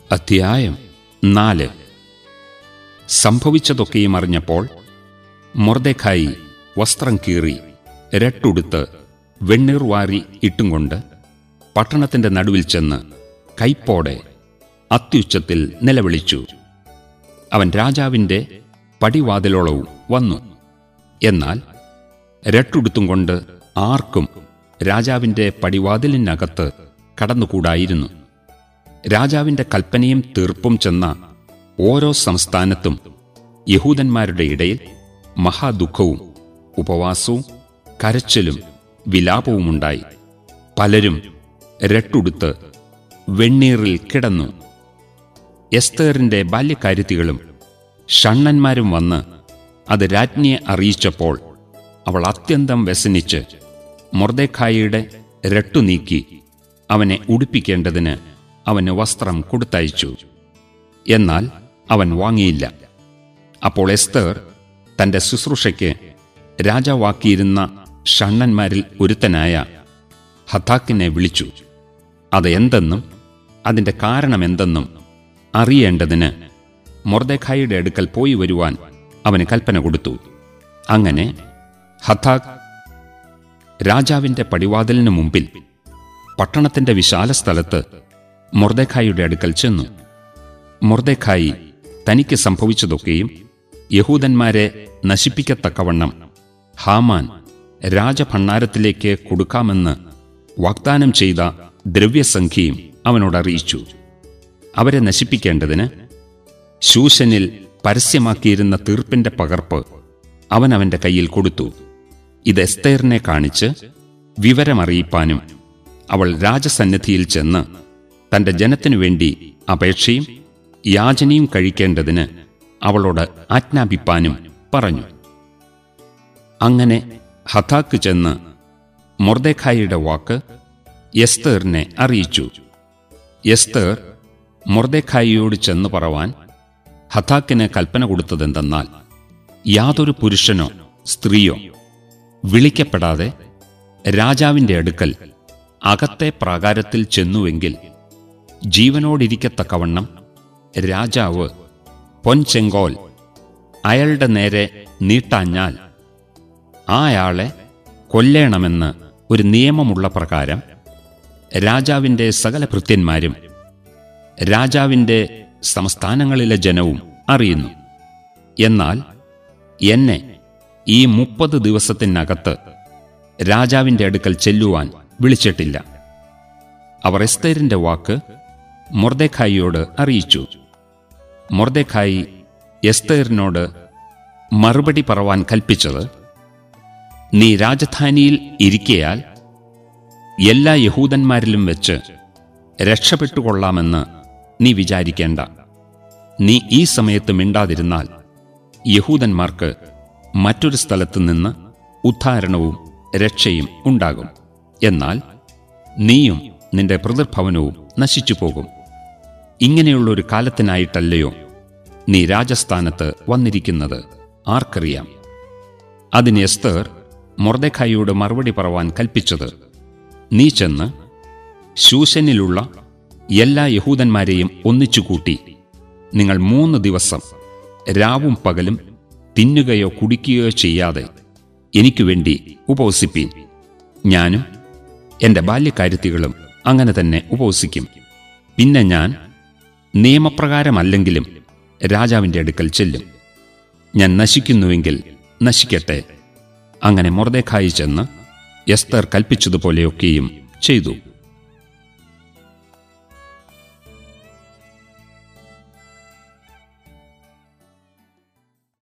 അധ്യായം നാല് സംഭവിച്ചതൊക്കെയും അറിഞ്ഞപ്പോൾ മൊർദെഖായി വസ്ത്രം കീറി രട്ടുടുത്ത് വെണ്ണീർ വാരി ഇട്ടുംകൊണ്ട് പട്ടണത്തിന്റെ നടുവിൽ ചെന്ന് കൈപ്പോടെ അത്യുച്ചത്തിൽ നിലവിളിച്ചു അവൻ രാജാവിന്റെ പടിവാതിലോളവും വന്നു എന്നാൽ രട്ടുടുത്തും കൊണ്ട് ആർക്കും രാജാവിന്റെ പടിവാതിലിനകത്ത് കടന്നുകൂടായിരുന്നു രാജാവിന്റെ കൽപ്പനയും തീർപ്പും ചെന്ന ഓരോ സംസ്ഥാനത്തും യഹൂദന്മാരുടെ ഇടയിൽ മഹാദുഃഖവും ഉപവാസവും കരച്ചിലും വിലാപവുമുണ്ടായി പലരും രട്ടുടുത്ത് വെണ്ണീറിൽ കിടന്നു എസ്തേറിന്റെ ബാല്യക്കാര്യത്തികളും ഷണ്ണന്മാരും വന്ന് അത് രാജ്ഞിയെ അറിയിച്ചപ്പോൾ അവൾ അത്യന്തം വ്യസനിച്ച് മൊർദേഖായിയുടെ രട്ടു നീക്കി അവനെ ഉടുപ്പിക്കേണ്ടതിന് അവന് വസ്ത്രം കൊടുത്തയച്ചു എന്നാൽ അവൻ വാങ്ങിയില്ല അപ്പോൾ എസ്തേർ തന്റെ ശുശ്രൂഷയ്ക്ക് രാജാവാക്കിയിരുന്ന ഷണ്ണന്മാരിൽ ഒരുത്തനായ ഹഥാക്കിനെ വിളിച്ചു അത് എന്തെന്നും അതിന്റെ കാരണമെന്തെന്നും അറിയേണ്ടതിന് മൊർദേഖായിയുടെ അടുക്കൽ പോയി വരുവാൻ അവന് കൽപ്പന കൊടുത്തു അങ്ങനെ ഹഥാക് രാജാവിന്റെ പടിവാതിലിന് മുമ്പിൽ പട്ടണത്തിന്റെ വിശാല സ്ഥലത്ത് മൊർദേഖായിയുടെ അടുക്കൽ ചെന്നു മൊർദേഖായി തനിക്ക് സംഭവിച്ചതൊക്കെയും യഹൂദന്മാരെ നശിപ്പിക്കത്തക്കവണ്ണം ഹാമാൻ രാജഭണ്ണാരത്തിലേക്ക് കൊടുക്കാമെന്ന് വാഗ്ദാനം ചെയ്ത ദ്രവ്യസംഖ്യയും അവനോട് അറിയിച്ചു അവരെ നശിപ്പിക്കേണ്ടതിന് ശൂശനിൽ പരസ്യമാക്കിയിരുന്ന തീർപ്പിന്റെ പകർപ്പ് അവൻ അവന്റെ കയ്യിൽ കൊടുത്തു ഇത് എസ്തേറിനെ കാണിച്ച് വിവരമറിയിപ്പാനും അവൾ രാജസന്നിധിയിൽ ചെന്ന് തന്റെ ജനത്തിനു വേണ്ടി അപേക്ഷയും യാചനയും കഴിക്കേണ്ടതിന് അവളോട് ആജ്ഞാപിപ്പാനും പറഞ്ഞു അങ്ങനെ ഹഥാക്ക് ചെന്ന് മൊർദേഖായിയുടെ വാക്ക് എസ്തേറിനെ അറിയിച്ചു എസ്തേർ മൊർദേഖായിയോട് ചെന്ന് പറവാൻ ഹഥാക്കിന് കൽപ്പന കൊടുത്തതെന്തെന്നാൽ യാതൊരു പുരുഷനോ സ്ത്രീയോ വിളിക്കപ്പെടാതെ രാജാവിന്റെ അടുക്കൽ അകത്തെ പ്രാകാരത്തിൽ ചെന്നുവെങ്കിൽ ജീവനോടിരിക്കത്തക്കവണ്ണം രാജാവ് പൊൻചെങ്കോൽ അയാളുടെ നേരെ നീട്ടാഞ്ഞാൽ ആയാളെ കൊല്ലേണമെന്ന് ഒരു നിയമമുള്ള പ്രകാരം രാജാവിന്റെ സകല ഭൃത്യന്മാരും രാജാവിന്റെ സംസ്ഥാനങ്ങളിലെ ജനവും അറിയുന്നു എന്നാൽ എന്നെ ഈ മുപ്പത് ദിവസത്തിനകത്ത് രാജാവിന്റെ അടുക്കൽ ചെല്ലുവാൻ വിളിച്ചിട്ടില്ല അവർ എസ്തേരിന്റെ വാക്ക് മൊർദേഖായിയോട് അറിയിച്ചു മൊർദേഖായി എസ്തേറിനോട് മറുപടി പറവാൻ കൽപ്പിച്ചത് നീ രാജധാനിയിൽ ഇരിക്കയാൽ എല്ലാ യഹൂദന്മാരിലും വെച്ച് രക്ഷപ്പെട്ടുകൊള്ളാമെന്ന് നീ വിചാരിക്കേണ്ട നീ ഈ സമയത്ത് മിണ്ടാതിരുന്നാൽ യഹൂദന്മാർക്ക് മറ്റൊരു സ്ഥലത്ത് നിന്ന് ഉദ്ധാരണവും രക്ഷയും ഉണ്ടാകും എന്നാൽ നീയും നിന്റെ പിതൃഭവനവും നശിച്ചു പോകും ഇങ്ങനെയുള്ളൊരു കാലത്തിനായിട്ടല്ലയോ നീ രാജസ്ഥാനത്ത് വന്നിരിക്കുന്നത് ആർക്കറിയാം അതിന് എസ്തേർ മൊർദെഖായിയോട് മറുപടി പറവാൻ കൽപ്പിച്ചത് നീ ചെന്ന് ശൂശനിലുള്ള എല്ലാ യഹൂദന്മാരെയും ഒന്നിച്ചുകൂട്ടി നിങ്ങൾ മൂന്ന് ദിവസം രാവും പകലും തിന്നുകയോ കുടിക്കുകയോ ചെയ്യാതെ എനിക്കു വേണ്ടി ഉപവസിപ്പീൻ ഞാനും എന്റെ ബാല്യക്കാര്യത്തികളും അങ്ങനെ തന്നെ ഉപവസിക്കും പിന്നെ ഞാൻ നിയമപ്രകാരമല്ലെങ്കിലും രാജാവിന്റെ അടുക്കൽ ചെല്ലും ഞാൻ നശിക്കുന്നുവെങ്കിൽ നശിക്കട്ടെ അങ്ങനെ മൊർദേഖായി ചെന്ന് എസ്തർ കൽപ്പിച്ചതുപോലെയൊക്കെയും ചെയ്തു